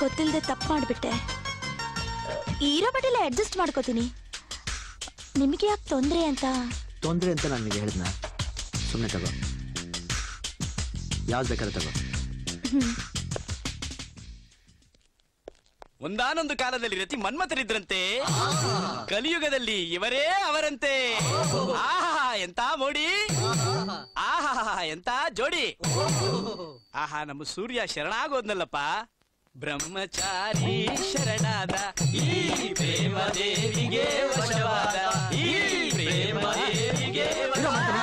ಗೊತ್ತಿಲ್ಲದೆ ತಪ್ಪು ಮಾಡಿಬಿಟ್ಟೆ ಇರೋ ಬಟ್ಟೆಲ್ಲ ಅಡ್ಜಸ್ಟ್ ಮಾಡ್ಕೋತೀನಿ ನಿಮಗೆ ಯಾಕೆ ತೊಂದರೆ ಅಂತ ತೊಂದರೆ ಅಂತ ನಾನು ನಿಮಗೆ ಹೇಳಿದ್ನ ಸುಮ್ಮನೆ ತಗೋ ಯಾವ್ದು ಬೇಕಾದ್ರೆ ತಗೋ ಒಂದಾನೊಂದು ಕಾಲದಲ್ಲಿ ರತಿ ಮನ್ಮಥರಿದ್ರಂತೆ ಕಲಿಯುಗದಲ್ಲಿ ಇವರೇ ಅವರಂತೆ ಆಹಾ ಎಂತ ಮೋಡಿ ಆಹಾ ಎಂತ ಜೋಡಿ ಆಹಾ ನಮ್ಮ ಸೂರ್ಯ ಶರಣಾಗೋದ್ನಲ್ಲಪ್ಪ ಬ್ರಹ್ಮಚಾರಿ ಶರಣಾದ ಈ ಪ್ರೇಮ ದೇವಿಗೆ ವಶವಾದ ಈ ಪ್ರೇಮ ದೇವಿಗೆ ವಶವಾದ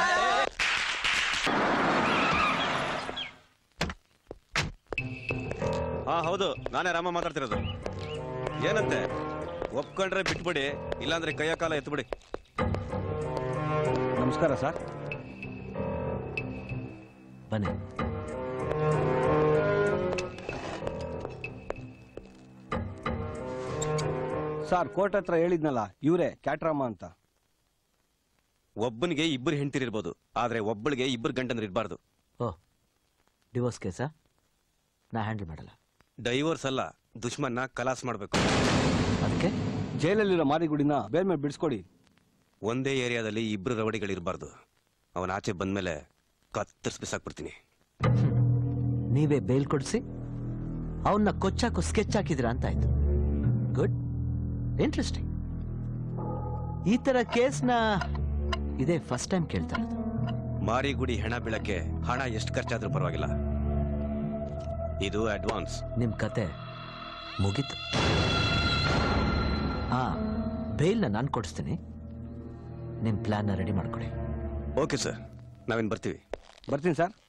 ಹಾ ಹೌದು ನಾನೇ ರಾಮ ಮಾತಾಡ್ತಿರೋದು ಏನಂತೆ ಒಪ್ಕೊಂಡ್ರೆ ಬಿಟ್ಬಿಡಿ ಇಲ್ಲಾಂದ್ರೆ ಕೈಯ ಕಾಲ ಎತ್ಬಿಡಿ ನಮಸ್ಕಾರ ಸರ್ ಬನ್ನಿ ಸರ್ ಕೋರ್ಟ್ ಹತ್ರ ಹೇಳಿದ್ನಲ್ಲ ಇವರೇ ಕ್ಯಾಟ್ರಾಮ ಅಂತ ಒಬ್ಬನಿಗೆ ಇಬ್ಬರು ಹೆಂಡ್ತಿರಿರ್ಬೋದು ಆದ್ರೆ ಒಬ್ಬಳಿಗೆ ಇಬ್ಬರು ಗಂಡಂದ್ರು ಇರಬಾರ್ದು ಓ ಡಿವೋರ್ಸ್ ಕೇಸಾ ನಾ ಹ್ಯಾಂಡಲ್ ಮಾಡಲ್ಲ ಡೈವೋರ್ಸ್ ಅಲ್ಲ ದುಶ್ಮನ್ನ ಕಲಾಸ್ ಮಾಡ್ಬೇಕು ಅದಕ್ಕೆ ಜೈಲಲ್ಲಿರೋ ಮಾರಿಗುಡಿನ ಬೇರೆ ಮೇಲೆ ಬಿಡಿಸ್ಕೊಡಿ ಒಂದೇ ಏರಿಯಾದಲ್ಲಿ ಇಬ್ರು ರವಡಿಗಳಿರ್ಬಾರ್ದು ಅವನ ಆಚೆ ಬಂದ್ಮೇಲೆ ಕತ್ತರಿಸಿ ಬಿಸಾಕ್ಬಿಡ್ತೀನಿ ನೀವೇ ಬೇಲ್ ಕೊಡಿಸಿ ಅವನ್ನ ಕೊಚ್ಚಾಕು ಸ್ಕೆಚ್ ಹಾಕಿದಿರಾ ಅಂತ ಆಯ್ತು ಗುಡ್ ಇಂಟ್ರೆಸ್ಟಿಂಗ್ ಈ ತರ ಕೇಸ್ನ ಇದೇ ಫಸ್ಟ್ ಟೈಮ್ ಕೇಳ್ತಾ ಇರೋದು ಮಾರಿಗುಡಿ ಹೆಣ ಬೀಳಕ್ಕೆ ಹಣ ಎಷ್ಟು ಖರ್ಚಾದ್ರೂ ಪರವಾಗಿಲ್ಲ ಇದು ಅಡ್ವಾನ್ಸ್ ನಿಮ್ ಕತೆ ಮುಗೀತು ಹಾ ಬೇಲ್ನ ನಾನು ಕೊಡಿಸ್ತೀನಿ ನಿಮ್ ಪ್ಲಾನ್ನ ರೆಡಿ ಮಾಡ್ಕೊಡಿ ಓಕೆ ಸರ್ ನಾವೇನು ಬರ್ತೀವಿ ಬರ್ತೀನಿ ಸರ್